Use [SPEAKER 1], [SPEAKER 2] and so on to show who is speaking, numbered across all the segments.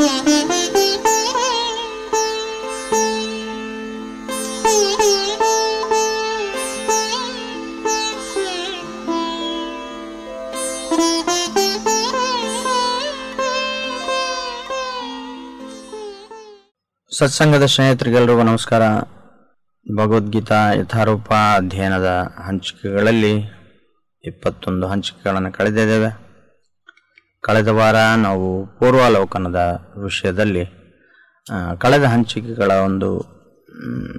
[SPEAKER 1] ಸತ್ಸಂಗದ ಸ್ನೇಹಿತರಿಗೆಲ್ಲರಿಗೂ ನಮಸ್ಕಾರ ಭಗವದ್ಗೀತಾ ಯಥಾರೂಪ ಅಧ್ಯಯನದ ಹಂಚಿಕೆಗಳಲ್ಲಿ ಇಪ್ಪತ್ತೊಂದು ಹಂಚಿಕೆಗಳನ್ನು ಕಳೆದಿದ್ದೇವೆ ಕಳೆದ ವಾರ ನಾವು ಪೂರ್ವಾವಲೋಕನದ ವಿಷಯದಲ್ಲಿ ಆ, ಕಳೆದ ಹಂಚಿಕೆಗಳ ಒಂದು ಮ್,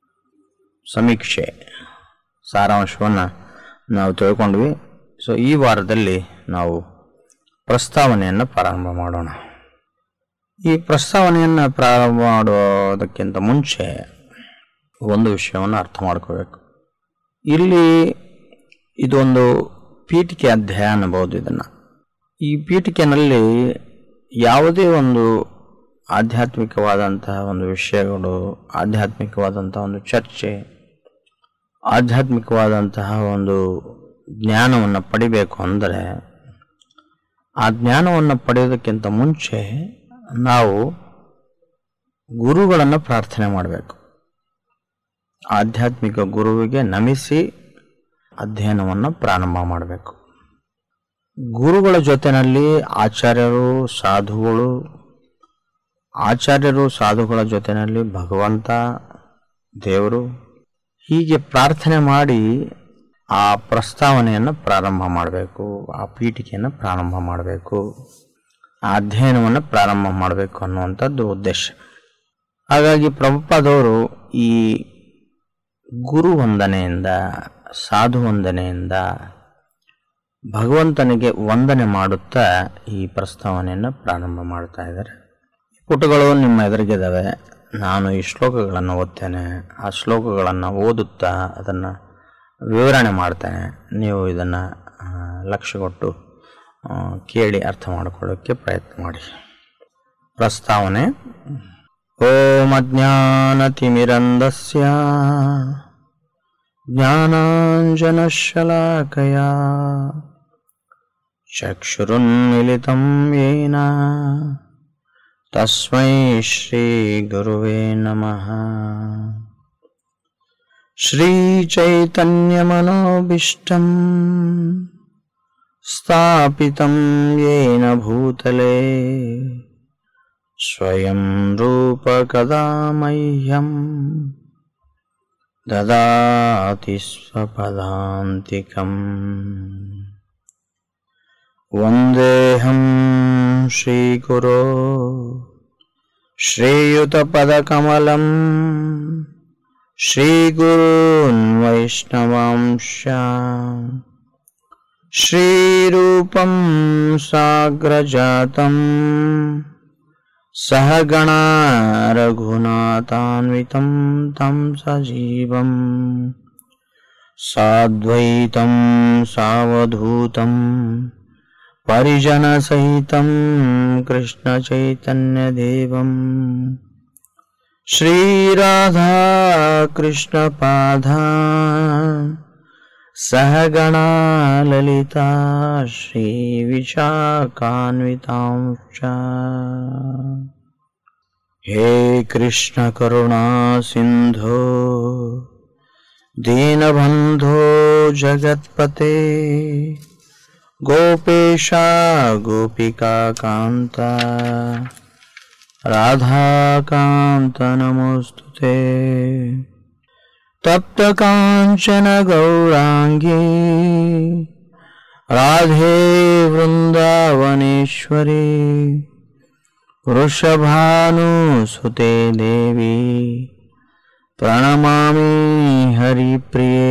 [SPEAKER 1] ಸಮೀಕ್ಷೆ ಸಾರಾಂಶವನ್ನು ನಾವು ತಿಳ್ಕೊಂಡ್ವಿ ಸೊ ಈ ವಾರದಲ್ಲಿ ನಾವು ಪ್ರಸ್ತಾವನೆಯನ್ನು ಪ್ರಾರಂಭ ಮಾಡೋಣ ಈ ಪ್ರಸ್ತಾವನೆಯನ್ನು ಪ್ರಾರಂಭ ಮಾಡೋದಕ್ಕಿಂತ ಮುಂಚೆ ಒಂದು ವಿಷಯವನ್ನು ಅರ್ಥ ಮಾಡ್ಕೋಬೇಕು ಇಲ್ಲಿ ಇದೊಂದು ಪೀಠಿಕೆ ಅಧ್ಯಾಯ ಅನ್ನಬಹುದು ಇದನ್ನು ಈ ಪೀಠಿಕೆನಲ್ಲಿ ಯಾವುದೇ ಒಂದು ಆಧ್ಯಾತ್ಮಿಕವಾದಂತಹ ಒಂದು ವಿಷಯಗಳು ಆಧ್ಯಾತ್ಮಿಕವಾದಂತಹ ಒಂದು ಚರ್ಚೆ ಆಧ್ಯಾತ್ಮಿಕವಾದಂತಹ ಒಂದು ಜ್ಞಾನವನ್ನು ಪಡಿಬೇಕು ಅಂದರೆ ಆ ಜ್ಞಾನವನ್ನು ಪಡೆಯೋದಕ್ಕಿಂತ ಮುಂಚೆ ನಾವು ಗುರುಗಳನ್ನು ಪ್ರಾರ್ಥನೆ ಮಾಡಬೇಕು ಆಧ್ಯಾತ್ಮಿಕ ಗುರುವಿಗೆ ನಮಿಸಿ ಅಧ್ಯಯನವನ್ನು ಪ್ರಾರಂಭ ಮಾಡಬೇಕು ಗುರುಗಳ ಜೊತೆಯಲ್ಲಿ ಆಚಾರ್ಯರು ಸಾಧುಗಳು ಆಚಾರ್ಯರು ಸಾಧುಗಳ ಜೊತೆಯಲ್ಲಿ ಭಗವಂತ ದೇವರು ಹೀಗೆ ಪ್ರಾರ್ಥನೆ ಮಾಡಿ ಆ ಪ್ರಸ್ತಾವನೆಯನ್ನು ಪ್ರಾರಂಭ ಮಾಡಬೇಕು ಆ ಪೀಠಿಕೆಯನ್ನು ಪ್ರಾರಂಭ ಮಾಡಬೇಕು ಆ ಅಧ್ಯಯನವನ್ನು ಪ್ರಾರಂಭ ಮಾಡಬೇಕು ಅನ್ನುವಂಥದ್ದು ಉದ್ದೇಶ ಹಾಗಾಗಿ ಪ್ರಭುಪಾದವರು ಈ ಗುರು ವಂದನೆಯಿಂದ ಸಾಧು ವಂದನೆಯಿಂದ ಭಗವಂತನಿಗೆ ವಂದನೆ ಮಾಡುತ್ತಾ ಈ ಪ್ರಸ್ತಾವನೆಯನ್ನು ಪ್ರಾರಂಭ ಮಾಡ್ತಾ ಇದ್ದಾರೆ ಪುಟಗಳು ನಿಮ್ಮ ಎದುರಿಗಿದ್ದಾವೆ ನಾನು ಈ ಶ್ಲೋಕಗಳನ್ನು ಓದ್ತೇನೆ ಆ ಶ್ಲೋಕಗಳನ್ನು ಓದುತ್ತಾ ಅದನ್ನು ವಿವರಣೆ ಮಾಡ್ತೇನೆ ನೀವು ಇದನ್ನು ಲಕ್ಷ್ಯ ಕೊಟ್ಟು ಆ, ಕೇಳಿ ಅರ್ಥ ಮಾಡಿಕೊಳ್ಳೋಕ್ಕೆ ಪ್ರಯತ್ನ ಮಾಡಿ ಪ್ರಸ್ತಾವನೆ ಓಂ ಅಜ್ಞಾನತಿಮಿರಂದಸ್ಯ ಜ್ಞಾನಾಂಜನಶಲಾಕಯ ಚಕ್ಷುರುನ್ಮಿಲಿತಂ ಯೇನ ತಸ್ಮೈ ಶ್ರೀಗುರುವೇ ನಮಃ श्रीचैतन्यमनोभीष्टम् स्थापितं येन भूतले स्वयं रूपकदा मह्यम् ददाति स्वपदान्तिकम् वन्देऽहं श्रीगुरो श्रीयुतपदकमलम् श्रीगुरून् वैष्णवांश श्रीरूपं साग्रजातम् सहगणा रघुनाथान्वितं तं सजीवम् साद्वैतं सावधूतं परिजनसहितं कृष्णचैतन्यदेवम् श्रीराधा कृष्णपाधा सहगणा ललिता श्रीविशाखान्वितांश्च हे कृष्णकरुणा सिन्धो दीनबन्धो जगत्पते गोपेशा गोपिकान्ता राधाकान्त नमोऽस्तु ते तप्तकाञ्चन गौराङ्गी राधे वृन्दावनेश्वरी वृषभानुसुते देवी प्रणमामि हरिप्रिये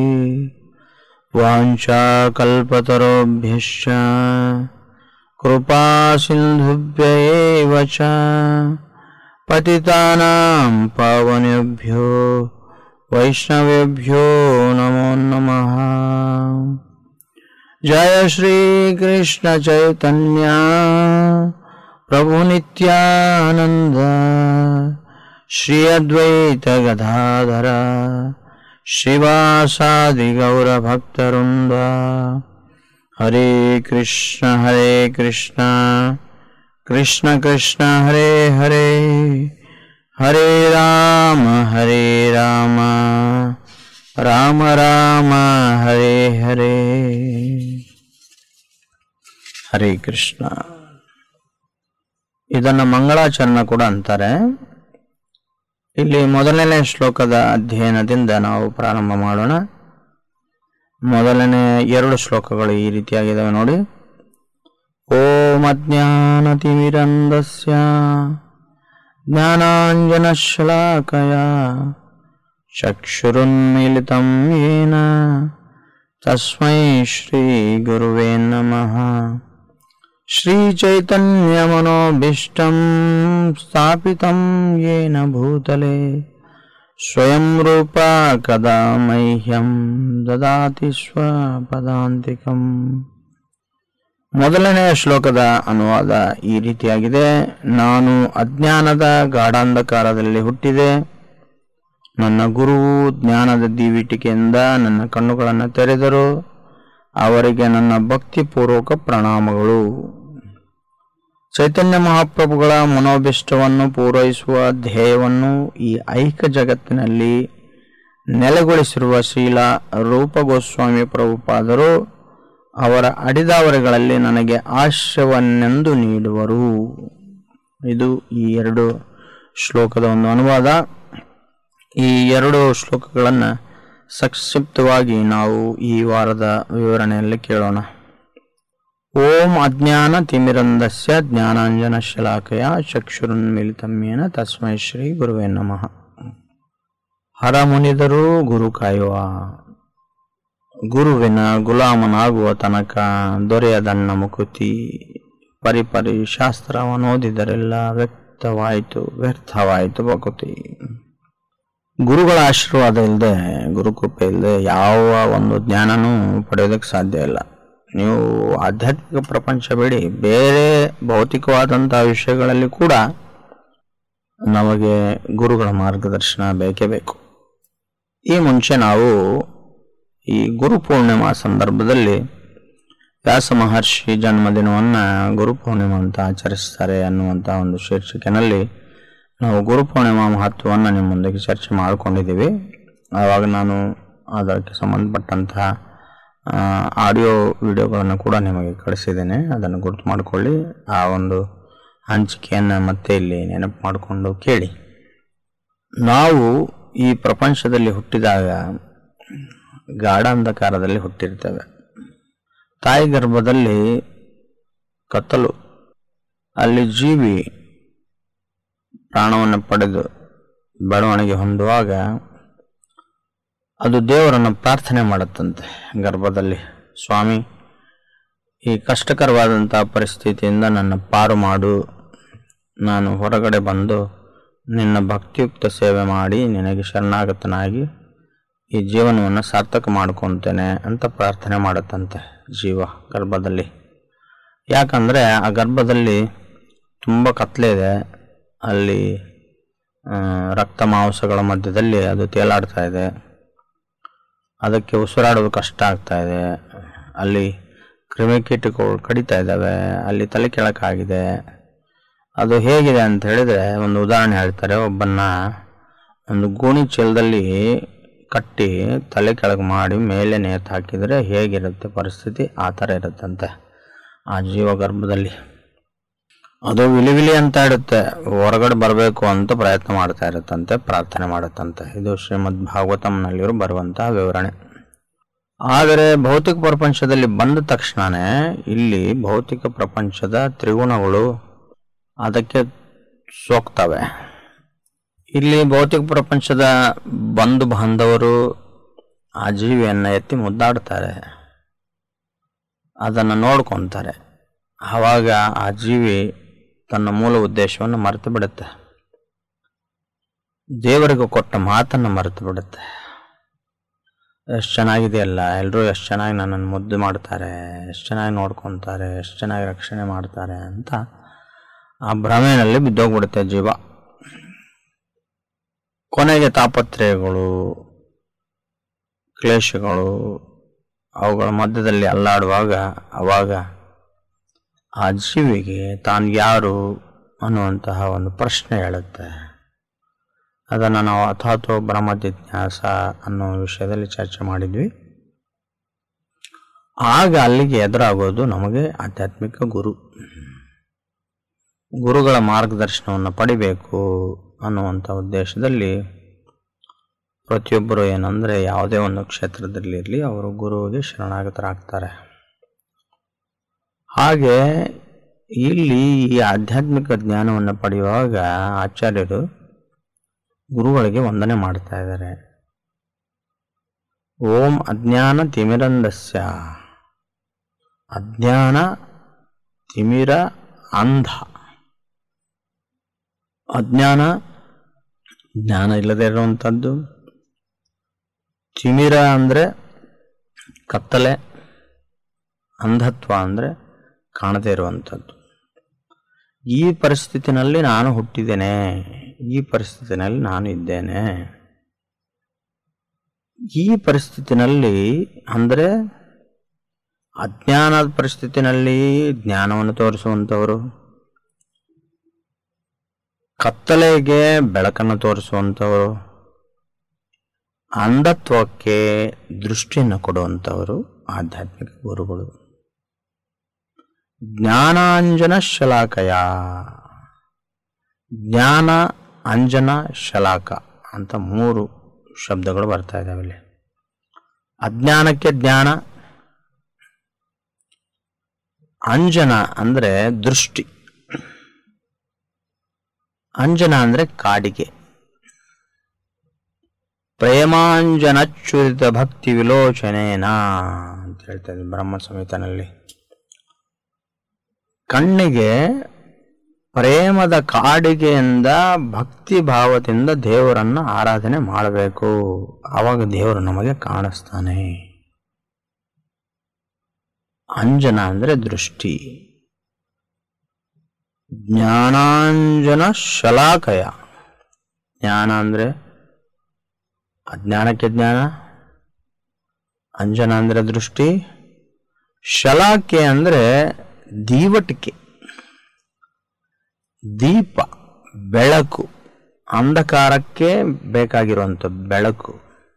[SPEAKER 1] वाञ्छाकल्पतरोभ्यश्च कृपा सिन्धुभ्य एव च पतितानां पावनेभ्यो वैष्णवेभ्यो नमो नमः जय श्रीकृष्ण चैतन्य प्रभुनित्यानन्द श्री अद्वैत गदाधर शिवासादिगौरभक्तवृन्द हरे कृष्ण हरे कृष्ण ಕೃಷ್ಣ ಕೃಷ್ಣ ಹರೇ ಹರೇ ಹರೇ ರಾಮ ಹರೇ ರಾಮ ರಾಮ ರಾಮ ಹರೇ ಹರೇ ಹರೇ ಕೃಷ್ಣ ಇದನ್ನ ಮಂಗಳಾಚರಣ ಕೂಡ ಅಂತಾರೆ ಇಲ್ಲಿ ಮೊದಲನೇ ಶ್ಲೋಕದ ಅಧ್ಯಯನದಿಂದ ನಾವು ಪ್ರಾರಂಭ ಮಾಡೋಣ ಮೊದಲನೇ ಎರಡು ಶ್ಲೋಕಗಳು ಈ ರೀತಿಯಾಗಿದ್ದಾವೆ ನೋಡಿ ಓಂ ಅಜ್ಞಾನತಿಮಿರಂದಸ್ಯ ಜ್ಞಾನಾಂಜನಶಲಾಕಯ ಚಕ್ಷುರುನ್ಮಿಲಿತಂ ಯೇನ ತಸ್ಮೈ ಶ್ರೀ ಗುರುವೇ ನಮಃ श्रीचैतन्यमनोभीष्टं स्थापितं येन भूतले स्वयं रूपा कदा मह्यं ददाति ಸ್ವಪದಾಂತಿಕಂ ಮೊದಲನೆಯ ಶ್ಲೋಕದ ಅನುವಾದ ಈ ರೀತಿಯಾಗಿದೆ ನಾನು ಅಜ್ಞಾನದ ಗಾಢಾಂಧಕಾರದಲ್ಲಿ ಹುಟ್ಟಿದೆ ನನ್ನ ಗುರುವು ಜ್ಞಾನದ ದೀವಿಟಿಕೆಯಿಂದ ನನ್ನ ಕಣ್ಣುಗಳನ್ನು ತೆರೆದರು ಅವರಿಗೆ ನನ್ನ ಭಕ್ತಿಪೂರ್ವಕ ಪ್ರಣಾಮಗಳು ಚೈತನ್ಯ ಮಹಾಪ್ರಭುಗಳ ಮನೋಭಿಷ್ಟವನ್ನು ಪೂರೈಸುವ ಧ್ಯೇಯವನ್ನು ಈ ಐಕ ಜಗತ್ತಿನಲ್ಲಿ ನೆಲೆಗೊಳಿಸಿರುವ ಶ್ರೀಲ ರೂಪ ಗೋಸ್ವಾಮಿ ಪ್ರಭುಪಾದರು ಅವರ ಅಡಿದಾವರೆಗಳಲ್ಲಿ ನನಗೆ ಆಶ್ರಯವನ್ನೆಂದು ನೀಡುವರು ಇದು ಈ ಎರಡು ಶ್ಲೋಕದ ಒಂದು ಅನುವಾದ ಈ ಎರಡು ಶ್ಲೋಕಗಳನ್ನು ಸಂಕ್ಷಿಪ್ತವಾಗಿ ನಾವು ಈ ವಾರದ ವಿವರಣೆಯಲ್ಲಿ ಕೇಳೋಣ ಓಂ ಅಜ್ಞಾನ ತಿಮಿರಂದಸ್ಯ ಜ್ಞಾನಾಂಜನ ಶಲಾಕಯ ಚಕ್ಷುರುನ್ಮಿಲಿತಮ್ಯೇನ ತಸ್ಮೈ ಶ್ರೀ ಗುರುವೇ ನಮಃ ಹರ ಮುನಿದರು ಗುರು ಕಾಯುವ ಗುರುವಿನ ಗುಲಾಮನಾಗುವ ತನಕ ದೊರೆಯದಣ್ಣ ಮುಕುತಿ ಪರಿಪರಿ ಶಾಸ್ತ್ರವನ್ನು ಓದಿದರೆಲ್ಲ ವ್ಯಕ್ತವಾಯಿತು ವ್ಯರ್ಥವಾಯಿತು ಬಕುತಿ ಗುರುಗಳ ಆಶೀರ್ವಾದ ಇಲ್ಲದೆ ಗುರುಕೃಪೆ ಇಲ್ಲದೆ ಯಾವ ಒಂದು ಜ್ಞಾನನೂ ಪಡೆಯೋದಕ್ಕೆ ಸಾಧ್ಯ ಇಲ್ಲ ನೀವು ಆಧ್ಯಾತ್ಮಿಕ ಪ್ರಪಂಚ ಬಿಡಿ ಬೇರೆ ಭೌತಿಕವಾದಂತಹ ವಿಷಯಗಳಲ್ಲಿ ಕೂಡ ನಮಗೆ ಗುರುಗಳ ಮಾರ್ಗದರ್ಶನ ಬೇಕೇ ಬೇಕು ಈ ಮುಂಚೆ ನಾವು ಈ ಗುರು ಪೂರ್ಣಿಮಾ ಸಂದರ್ಭದಲ್ಲಿ ವ್ಯಾಸ ಮಹರ್ಷಿ ಜನ್ಮದಿನವನ್ನು ಗುರು ಪೂರ್ಣಿಮಾ ಅಂತ ಆಚರಿಸ್ತಾರೆ ಅನ್ನುವಂಥ ಒಂದು ಶೀರ್ಷಿಕೆನಲ್ಲಿ ನಾವು ಗುರು ಪೂರ್ಣಿಮಾ ಮಹತ್ವವನ್ನು ನಿಮ್ಮೊಂದಿಗೆ ಚರ್ಚೆ ಮಾಡಿಕೊಂಡಿದ್ದೀವಿ ಆವಾಗ ನಾನು ಅದಕ್ಕೆ ಸಂಬಂಧಪಟ್ಟಂತಹ ಆಡಿಯೋ ವಿಡಿಯೋಗಳನ್ನು ಕೂಡ ನಿಮಗೆ ಕಳಿಸಿದ್ದೇನೆ ಅದನ್ನು ಗುರುತು ಮಾಡಿಕೊಳ್ಳಿ ಆ ಒಂದು ಹಂಚಿಕೆಯನ್ನು ಮತ್ತೆ ಇಲ್ಲಿ ನೆನಪು ಮಾಡಿಕೊಂಡು ಕೇಳಿ ನಾವು ಈ ಪ್ರಪಂಚದಲ್ಲಿ ಹುಟ್ಟಿದಾಗ ಗಾಢಾಂಧಕಾರದಲ್ಲಿ ಹುಟ್ಟಿರ್ತೇವೆ ತಾಯಿ ಗರ್ಭದಲ್ಲಿ ಕತ್ತಲು ಅಲ್ಲಿ ಜೀವಿ ಪ್ರಾಣವನ್ನು ಪಡೆದು ಬೆಳವಣಿಗೆ ಹೊಂದುವಾಗ ಅದು ದೇವರನ್ನು ಪ್ರಾರ್ಥನೆ ಮಾಡುತ್ತಂತೆ ಗರ್ಭದಲ್ಲಿ ಸ್ವಾಮಿ ಈ ಕಷ್ಟಕರವಾದಂಥ ಪರಿಸ್ಥಿತಿಯಿಂದ ನನ್ನ ಪಾರು ಮಾಡು ನಾನು ಹೊರಗಡೆ ಬಂದು ನಿನ್ನ ಭಕ್ತಿಯುಕ್ತ ಸೇವೆ ಮಾಡಿ ನಿನಗೆ ಶರಣಾಗತನಾಗಿ ಈ ಜೀವನವನ್ನು ಸಾರ್ಥಕ ಮಾಡ್ಕೊತೇನೆ ಅಂತ ಪ್ರಾರ್ಥನೆ ಮಾಡುತ್ತಂತೆ ಜೀವ ಗರ್ಭದಲ್ಲಿ ಯಾಕಂದರೆ ಆ ಗರ್ಭದಲ್ಲಿ ತುಂಬ ಕತ್ಲೆ ಇದೆ ಅಲ್ಲಿ ಆ, ರಕ್ತ ಮಾಂಸಗಳ ಮಧ್ಯದಲ್ಲಿ ಅದು ತೇಲಾಡ್ತಾ ಇದೆ ಅದಕ್ಕೆ ಉಸಿರಾಡೋದು ಕಷ್ಟ ಆಗ್ತಾ ಇದೆ ಅಲ್ಲಿ ಕ್ರಿಮಿಕೀಟಗಳು ಕಡಿತಾ ಇದ್ದಾವೆ ಅಲ್ಲಿ ತಲೆ ಕೆಳಕಾಗಿದೆ ಅದು ಹೇಗಿದೆ ಅಂತ ಹೇಳಿದರೆ ಒಂದು ಉದಾಹರಣೆ ಹೇಳ್ತಾರೆ ಒಬ್ಬನ್ನ ಒಂದು ಗೋಣಿ ಚೀಲದಲ್ಲಿ ಕಟ್ಟಿ ತಲೆ ಕೆಳಗೆ ಮಾಡಿ ಮೇಲೆ ನೇತು ಹಾಕಿದರೆ ಹೇಗಿರುತ್ತೆ ಪರಿಸ್ಥಿತಿ ಆ ಥರ ಇರುತ್ತಂತೆ ಆ ಜೀವ ಗರ್ಭದಲ್ಲಿ ಅದು ವಿಲಿ ವಿಲಿ ಅಂತ ಇಡುತ್ತೆ ಹೊರಗಡೆ ಬರಬೇಕು ಅಂತ ಪ್ರಯತ್ನ ಮಾಡ್ತಾ ಇರುತ್ತಂತೆ ಪ್ರಾರ್ಥನೆ ಮಾಡುತ್ತಂತೆ ಇದು ಶ್ರೀಮದ್ ಭಾಗವತಂನಲ್ಲಿರೋ ಬರುವಂತಹ ವಿವರಣೆ ಆದರೆ ಭೌತಿಕ ಪ್ರಪಂಚದಲ್ಲಿ ಬಂದ ತಕ್ಷಣನೇ ಇಲ್ಲಿ ಭೌತಿಕ ಪ್ರಪಂಚದ ತ್ರಿಗುಣಗಳು ಅದಕ್ಕೆ ಸೋಕ್ತವೆ ಇಲ್ಲಿ ಭೌತಿಕ ಪ್ರಪಂಚದ ಬಂಧು ಬಾಂಧವರು ಆ ಜೀವಿಯನ್ನು ಎತ್ತಿ ಮುದ್ದಾಡ್ತಾರೆ ಅದನ್ನು ನೋಡ್ಕೊತಾರೆ ಆವಾಗ ಆ ಜೀವಿ ತನ್ನ ಮೂಲ ಉದ್ದೇಶವನ್ನು ಮರೆತು ಬಿಡುತ್ತೆ ದೇವರಿಗೆ ಕೊಟ್ಟ ಮಾತನ್ನು ಮರೆತು ಬಿಡುತ್ತೆ ಎಷ್ಟು ಚೆನ್ನಾಗಿದೆಯಲ್ಲ ಎಲ್ಲರೂ ಎಷ್ಟು ಚೆನ್ನಾಗಿ ನನ್ನನ್ನು ಮುದ್ದು ಮಾಡ್ತಾರೆ ಎಷ್ಟು ಚೆನ್ನಾಗಿ ನೋಡ್ಕೊತಾರೆ ಎಷ್ಟು ಚೆನ್ನಾಗಿ ರಕ್ಷಣೆ ಮಾಡ್ತಾರೆ ಅಂತ ಆ ಭ್ರಮೆಯಲ್ಲಿ ಬಿದ್ದೋಗ್ಬಿಡುತ್ತೆ ಜೀವ ಕೊನೆಗೆ ತಾಪತ್ರಯಗಳು ಕ್ಲೇಶಗಳು ಅವುಗಳ ಮಧ್ಯದಲ್ಲಿ ಅಲ್ಲಾಡುವಾಗ ಅವಾಗ ಆ ಜೀವಿಗೆ ತಾನು ಯಾರು ಅನ್ನುವಂತಹ ಒಂದು ಪ್ರಶ್ನೆ ಹೇಳುತ್ತೆ ಅದನ್ನು ನಾವು ಅಥಾತೋ ಬ್ರಹ್ಮ ಜಿಜ್ಞಾಸ ಅನ್ನೋ ವಿಷಯದಲ್ಲಿ ಚರ್ಚೆ ಮಾಡಿದ್ವಿ ಆಗ ಅಲ್ಲಿಗೆ ಎದುರಾಗೋದು ನಮಗೆ ಆಧ್ಯಾತ್ಮಿಕ ಗುರು ಗುರುಗಳ ಮಾರ್ಗದರ್ಶನವನ್ನು ಪಡಿಬೇಕು ಅನ್ನುವಂಥ ಉದ್ದೇಶದಲ್ಲಿ ಪ್ರತಿಯೊಬ್ಬರು ಏನಂದರೆ ಯಾವುದೇ ಒಂದು ಕ್ಷೇತ್ರದಲ್ಲಿ ಇರಲಿ ಅವರು ಗುರುವಿಗೆ ಶರಣಾಗತರಾಗ್ತಾರೆ ಹಾಗೆ ಇಲ್ಲಿ ಈ ಆಧ್ಯಾತ್ಮಿಕ ಜ್ಞಾನವನ್ನು ಪಡೆಯುವಾಗ ಆಚಾರ್ಯರು ಗುರುಗಳಿಗೆ ವಂದನೆ ಮಾಡ್ತಾ ಇದ್ದಾರೆ ಓಂ ಅಜ್ಞಾನ ತಿಮಿರಂದಸ್ಯ ಅಜ್ಞಾನ ತಿಮಿರ ಅಂಧ ಅಜ್ಞಾನ ಜ್ಞಾನ ಇಲ್ಲದೆ ಇರುವಂಥದ್ದು ತಿಮಿರ ಅಂದರೆ ಕತ್ತಲೆ ಅಂಧತ್ವ ಅಂದರೆ ಕಾಣದೇ ಇರುವಂಥದ್ದು ಈ ಪರಿಸ್ಥಿತಿನಲ್ಲಿ ನಾನು ಹುಟ್ಟಿದ್ದೇನೆ ಈ ಪರಿಸ್ಥಿತಿನಲ್ಲಿ ನಾನು ಇದ್ದೇನೆ ಈ ಪರಿಸ್ಥಿತಿನಲ್ಲಿ ಅಂದರೆ ಅಜ್ಞಾನದ ಪರಿಸ್ಥಿತಿನಲ್ಲಿ ಜ್ಞಾನವನ್ನು ತೋರಿಸುವಂಥವರು ಕತ್ತಲೆಗೆ ಬೆಳಕನ್ನು ತೋರಿಸುವಂಥವರು ಅಂಧತ್ವಕ್ಕೆ ದೃಷ್ಟಿಯನ್ನು ಕೊಡುವಂಥವರು ಆಧ್ಯಾತ್ಮಿಕ ಗುರುಗಳು ಜ್ಞಾನಾಂಜನ ಶಲಾಕಯ ಜ್ಞಾನ ಅಂಜನ ಶಲಾಕ ಅಂತ ಮೂರು ಶಬ್ದಗಳು ಬರ್ತಾ ಇದ್ದಾವೆ ಇಲ್ಲಿ ಅಜ್ಞಾನಕ್ಕೆ ಜ್ಞಾನ ಅಂಜನ ಅಂದರೆ ದೃಷ್ಟಿ ಅಂಜನ ಅಂದರೆ ಕಾಡಿಗೆ ಪ್ರೇಮಾಂಜನಚ್ಯುರಿತ ಭಕ್ತಿ ವಿಲೋಚನೇನ ಅಂತ ಹೇಳ್ತಾರೆ ಬ್ರಹ್ಮ ಸಂಹಿತನಲ್ಲಿ ಕಣ್ಣಿಗೆ ಪ್ರೇಮದ ಕಾಡಿಗೆಯಿಂದ ಭಕ್ತಿ ಭಾವದಿಂದ ದೇವರನ್ನು ಆರಾಧನೆ ಮಾಡಬೇಕು ಆವಾಗ ದೇವರು ನಮಗೆ ಕಾಣಿಸ್ತಾನೆ ಅಂಜನ ಅಂದರೆ ದೃಷ್ಟಿ ಜ್ಞಾನಾಂಜನ ಶಲಾಕಯ ಜ್ಞಾನ ಅಂದರೆ ಅಜ್ಞಾನಕ್ಕೆ ಜ್ಞಾನ ಅಂಜನ ಅಂದರೆ ದೃಷ್ಟಿ ಶಲಾಕೆ ಅಂದರೆ ದೀವಟಿಕೆ ದೀಪ ಬೆಳಕು ಅಂಧಕಾರಕ್ಕೆ ಬೇಕಾಗಿರುವಂಥ ಬೆಳಕು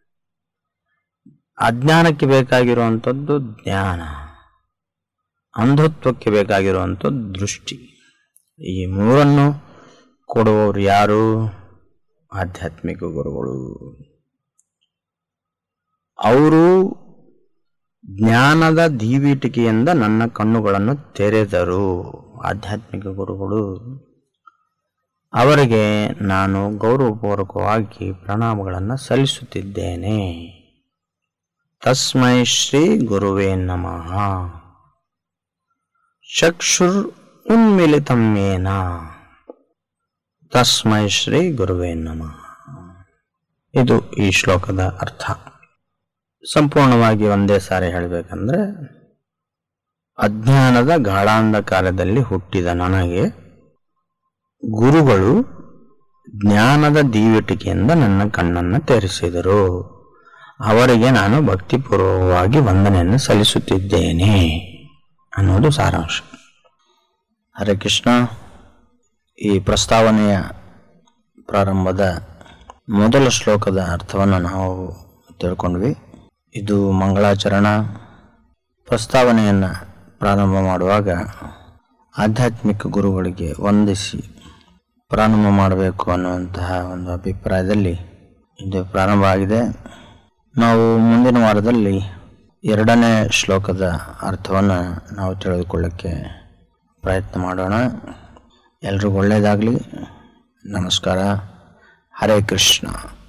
[SPEAKER 1] ಅಜ್ಞಾನಕ್ಕೆ ಬೇಕಾಗಿರುವಂಥದ್ದು ಜ್ಞಾನ ಅಂಧತ್ವಕ್ಕೆ ಬೇಕಾಗಿರುವಂಥದ್ದು ದೃಷ್ಟಿ ಈ ಮೂರನ್ನು ಕೊಡುವವರು ಯಾರು ಆಧ್ಯಾತ್ಮಿಕ ಗುರುಗಳು ಅವರು ಜ್ಞಾನದ ದೀವಿಟಿಕೆಯಿಂದ ನನ್ನ ಕಣ್ಣುಗಳನ್ನು ತೆರೆದರು ಆಧ್ಯಾತ್ಮಿಕ ಗುರುಗಳು ಅವರಿಗೆ ನಾನು ಗೌರವಪೂರ್ವಕವಾಗಿ ಪ್ರಣಾಮಗಳನ್ನು ಸಲ್ಲಿಸುತ್ತಿದ್ದೇನೆ ತಸ್ಮೈ ಶ್ರೀ ಗುರುವೇ ನಮಃ ಚಕ್ಷುರ್ ಉನ್ಮಿಲಿತಮ್ಯೇನ ತಸ್ಮೈ ಶ್ರೀ ಗುರುವೇ ನಮಃ ಇದು ಈ ಶ್ಲೋಕದ ಅರ್ಥ ಸಂಪೂರ್ಣವಾಗಿ ಒಂದೇ ಸಾರಿ ಹೇಳಬೇಕಂದ್ರೆ ಅಜ್ಞಾನದ ಗಾಢಾಂಧಕಾರದಲ್ಲಿ ಹುಟ್ಟಿದ ನನಗೆ ಗುರುಗಳು ಜ್ಞಾನದ ದೀವಿಟಿಕೆಯಿಂದ ನನ್ನ ಕಣ್ಣನ್ನು ತೆರೆಸಿದರು ಅವರಿಗೆ ನಾನು ಭಕ್ತಿಪೂರ್ವಕವಾಗಿ ವಂದನೆಯನ್ನು ಸಲ್ಲಿಸುತ್ತಿದ್ದೇನೆ ಅನ್ನೋದು ಸಾರಾಂಶ ಹರೇ ಕೃಷ್ಣ ಈ ಪ್ರಸ್ತಾವನೆಯ ಪ್ರಾರಂಭದ ಮೊದಲ ಶ್ಲೋಕದ ಅರ್ಥವನ್ನು ನಾವು ತಿಳ್ಕೊಂಡ್ವಿ ಇದು ಮಂಗಳಾಚರಣ ಪ್ರಸ್ತಾವನೆಯನ್ನು ಪ್ರಾರಂಭ ಮಾಡುವಾಗ ಆಧ್ಯಾತ್ಮಿಕ ಗುರುಗಳಿಗೆ ವಂದಿಸಿ ಪ್ರಾರಂಭ ಮಾಡಬೇಕು ಅನ್ನುವಂತಹ ಒಂದು ಅಭಿಪ್ರಾಯದಲ್ಲಿ ಇದು ಪ್ರಾರಂಭ ಆಗಿದೆ ನಾವು ಮುಂದಿನ ವಾರದಲ್ಲಿ ಎರಡನೇ ಶ್ಲೋಕದ ಅರ್ಥವನ್ನು ನಾವು ತಿಳಿದುಕೊಳ್ಳಕ್ಕೆ ಪ್ರಯತ್ನ ಮಾಡೋಣ ಎಲ್ರಿಗೂ ಒಳ್ಳೆಯದಾಗಲಿ ನಮಸ್ಕಾರ ಹರೇ ಕೃಷ್ಣ